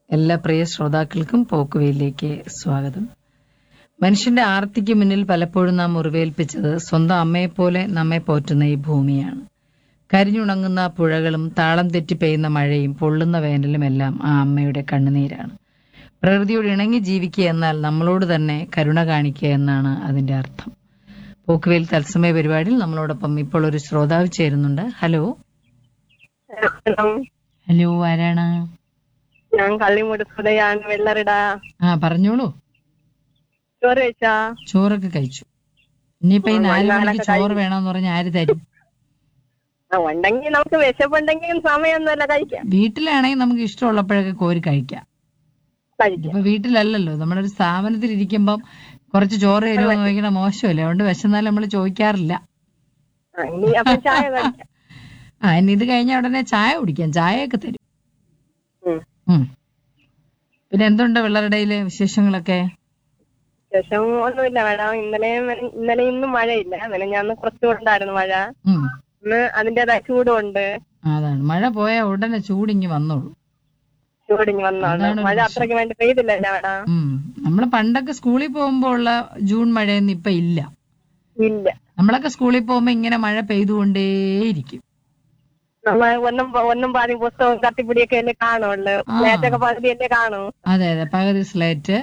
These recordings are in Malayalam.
എല്ലാ പ്രിയ ശ്രോതാക്കൾക്കും പോക്കുവയിലേക്ക് സ്വാഗതം മനുഷ്യന്റെ ആർത്തിക്ക് മുന്നിൽ പലപ്പോഴും നാം മുറിവേൽപ്പിച്ചത് സ്വന്തം അമ്മയെപ്പോലെ നമ്മെ പോറ്റുന്ന ഈ ഭൂമിയാണ് കരിഞ്ഞുണങ്ങുന്ന പുഴകളും താളം തെറ്റി പെയ്യുന്ന മഴയും പൊള്ളുന്ന വേനലും എല്ലാം ആ അമ്മയുടെ കണ്ണുനീരാണ് പ്രകൃതിയോട് ഇണങ്ങി ജീവിക്കുക എന്നാൽ നമ്മളോട് തന്നെ കരുണ കാണിക്കുക എന്നാണ് അതിന്റെ അർത്ഥം പോക്കുവേൽ തത്സമയ പരിപാടിയിൽ നമ്മളോടൊപ്പം ഇപ്പോൾ ഒരു ശ്രോതാവ് ചേരുന്നുണ്ട് ഹലോ ഹലോ ഹലോ ആരാണ് ഞാൻ കള്ളിമുട് സുധയാണ് വെള്ളറിട ആ പറഞ്ഞോളൂ ചോറ് കഴിച്ചാ ചോറൊക്കെ കഴിച്ചു ഇനിയിപ്പോ ഈ നാല് മണിക്ക് ചോറ് വേണമെന്ന് പറഞ്ഞ ആര് തരും ആ, ഉണ്ടെങ്കിൽ നമുക്ക് വിശപ്പുണ്ടെങ്കിൽ സമയമൊന്നുമല്ല കഴിക്കാം വീട്ടിലാണെങ്കിൽ നമുക്ക് ഇഷ്ടമുള്ളപ്പോഴൊക്കെ കോരി കഴിക്കാം കഴിക്കാം ഇപ്പൊ വീട്ടിലല്ലല്ലോ നമ്മളൊരു സ്ഥാപനത്തിൽ ഇരിക്കുമ്പം കുറച്ച് ചോറ് തരുമോ എന്ന് ചോദിക്കണ മോശമല്ലേ അതുകൊണ്ട് വിശന്നാൽ നമ്മൾ ചോദിക്കാറില്ല ആ, ഇനി അപ്പൊ ചായ കഴിക്കാം ആ ഇനി ഇത് കഴിഞ്ഞ ഉടനെ ചായ കുടിക്കാം ചായയൊക്കെ തരും ഉം. ഉം. പിന്നെ എന്തുണ്ട് വെള്ളറുടെയിലെ വിശേഷങ്ങളൊക്കെ ശേഷം ഒന്നുമില്ല മേഡം ഇന്നലെ ഇന്നലെ ഇന്നും മഴയില്ല ഇന്നലെ ഞാൻ കുറച്ചുകൊണ്ടായിരുന്നു മഴ ഉം. ഇന്ന് അതിന്റേതായ ചൂടുണ്ട് അതാണ് മഴ പോയാൽ ഉടനെ ചൂടിങ്ങി വന്നോളൂ ചൂടിഞ്ഞ് വന്നോണ്ട് അതാണ് മഴ പ്രശ്നം. അത്രയ്ക്ക് വേണ്ടി പെയ്തില്ലല്ലോ മേഡം ഉം നമ്മള് പണ്ടൊക്കെ സ്കൂളിൽ പോകുമ്പോ ഉള്ള ജൂൺ മഴയൊന്നും ഇപ്പൊ ഇല്ല ഇല്ല നമ്മളൊക്കെ സ്കൂളിൽ പോകുമ്പോ ഇങ്ങനെ മഴ പെയ്തുകൊണ്ടേയിരിക്കും നമ്മൾ ഒന്നും ഒന്നും പാതി പുസ്തകവും കത്തിപ്പിടിയൊക്കെ അല്ലേ കാണുള്ളൂ ആ. നേരത്തൊക്കെ പകുതിയല്ലേ കാണൂ അതെ അതെ പകുതി സ്ലേറ്റ്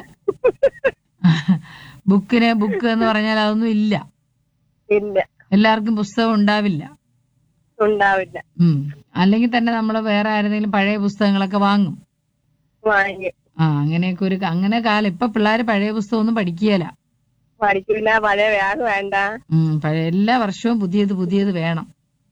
ബുക്കിന് ബുക്ക് എന്ന് പറഞ്ഞാൽ അതൊന്നും ഇല്ല ഇല്ല എല്ലാവർക്കും പുസ്തകം ഉണ്ടാവില്ല ഉണ്ടാവില്ല ഉം അല്ലെങ്കിൽ തന്നെ നമ്മൾ വേറെ ആരെങ്കിലും പഴയ പുസ്തകങ്ങളൊക്കെ വാങ്ങും വാങ്ങിക്കും ആ അങ്ങനെയൊക്കെ ഒരു അങ്ങനെ കാലം ഇപ്പൊ പിള്ളേര് പഴയ പുസ്തകം ഒന്നും പഠിക്കുകയില്ല പഠിക്കില്ല പഴയ ബാഗ് വേണ്ട ഉം പഴയ എല്ലാ വർഷവും പുതിയത് പുതിയത് വേണം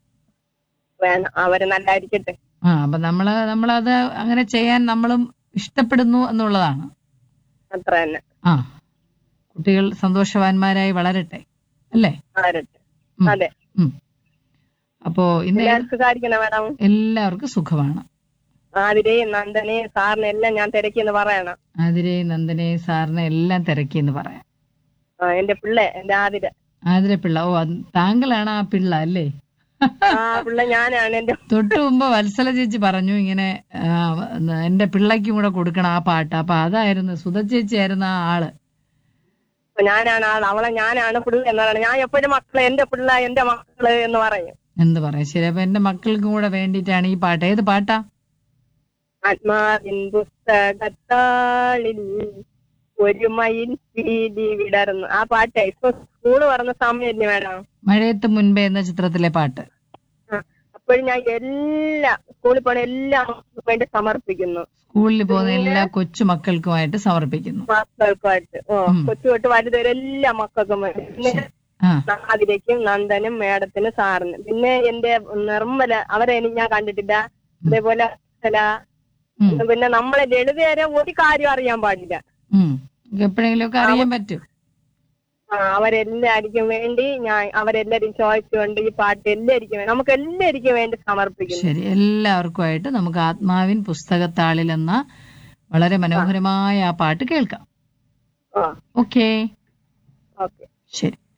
വേണം അവര് നല്ലായിരിക്കട്ടെ ആ അപ്പൊ നമ്മള് നമ്മളത് അങ്ങനെ ചെയ്യാൻ നമ്മളും ഇഷ്ടപ്പെടുന്നു എന്നുള്ളതാണ് അത്ര തന്നെ ആ കുട്ടികൾ സന്തോഷവാന്മാരായി വളരട്ടെ അല്ലേ അവരട്ടെ ഉം. അതെ ഉം. അപ്പോ ഇന്ന് എല്ലാവർക്കും സാധിക്കണം മാഡം എല്ലാവർക്കും സുഖമാണ് ആതിരയും നന്ദനെയും സാറിനെ എല്ലാം ഞാൻ തിരക്കിന്ന് പറയണം ആതിരെ നന്ദനെ സാറിനെ എല്ലാം തിരക്കി എന്ന് പറയാം ആ, എന്റെ പിള്ളേ എന്റെ ആതിര ആതിര പിള്ള ഓ അത് താങ്കളാണ് ആ പിള്ള അല്ലേ ആ പിള്ള ഞാനാണ് എന്റെ തൊട്ടു മുമ്പ് വത്സല ചേച്ചി പറഞ്ഞു ഇങ്ങനെ ആ, എന്റെ പിള്ളയ്ക്കും കൂടെ കൊടുക്കണം ആ പാട്ട് അപ്പൊ അതായിരുന്നു സുധ ചേച്ചി ആയിരുന്നു ആ ആള് ഞാനാണ് ആൾ അവളെ ഞാനാണ് പിള്ള എന്ന് പറയുന്നത് ഞാൻ എപ്പോഴും മക്കളെ എന്റെ പിള്ള എന്റെ മക്കള് എന്ന് പറയും എന്ത് പറയാം ശരി അപ്പൊ എന്റെ മക്കൾക്കും കൂടെ വേണ്ടിയിട്ടാണ് ഈ പാട്ട് ഏത് പാട്ടാ ആത്മാവിൻ പുസ്തകത്താളിൽ ഒരു മയിൽ പീലി വിടർന്നു ആ പാട്ടേ ഇപ്പൊ സ്കൂള് പറഞ്ഞ സമയമില്ലേ മാഡം മഴയത്ത് മുൻപേ എന്ന ചിത്രത്തിലെ പാട്ട് അപ്പോഴും ഞാൻ എല്ലാ സ്കൂളിൽ പോണ എല്ലാ മക്കൾക്കും വേണ്ടി സമർപ്പിക്കുന്നു സ്കൂളിൽ പോകുന്ന എല്ലാ കൊച്ചു മക്കൾക്കുമായിട്ട് സമർപ്പിക്കുന്നു മക്കൾക്കുമായിട്ട് ഓ ഉം. കൊച്ചു തൊട്ട് വലുതുവരെ എല്ലാ മക്കൾക്കും വേണ്ടി പിന്നെ ആ ആതിരയ്ക്കും നന്ദനും മേഡത്തിനും സാറിനും പിന്നെ എന്റെ നിർമ്മല അവരെ എനിക്ക് ഞാൻ കണ്ടിട്ടില്ല അതേപോലെ അക്ഷര, ഉം. പിന്നെ നമ്മളെ ലളിതരെ ഒരു കാര്യം അറിയാൻ പാടില്ല ഉം എപ്പോഴെങ്കിലും ഒക്കെ അറിയാൻ പറ്റും ആ, അവരെല്ലാവർക്കും വേണ്ടി ഞാൻ അവരെല്ലാരും ചോദിച്ചുകൊണ്ട് ഈ പാട്ട് എല്ലാവർക്കും വേണ്ടി നമുക്ക് എല്ലാവർക്കും വേണ്ടി സമർപ്പിക്കുന്നു ശരി എല്ലാവർക്കുമായിട്ട് നമുക്ക് ആത്മാവിൻ പുസ്തകത്താളിൽ എന്ന വളരെ മനോഹരമായ ആ പാട്ട് കേൾക്കാം ആ ഓക്കേ ഓക്കെ ശരി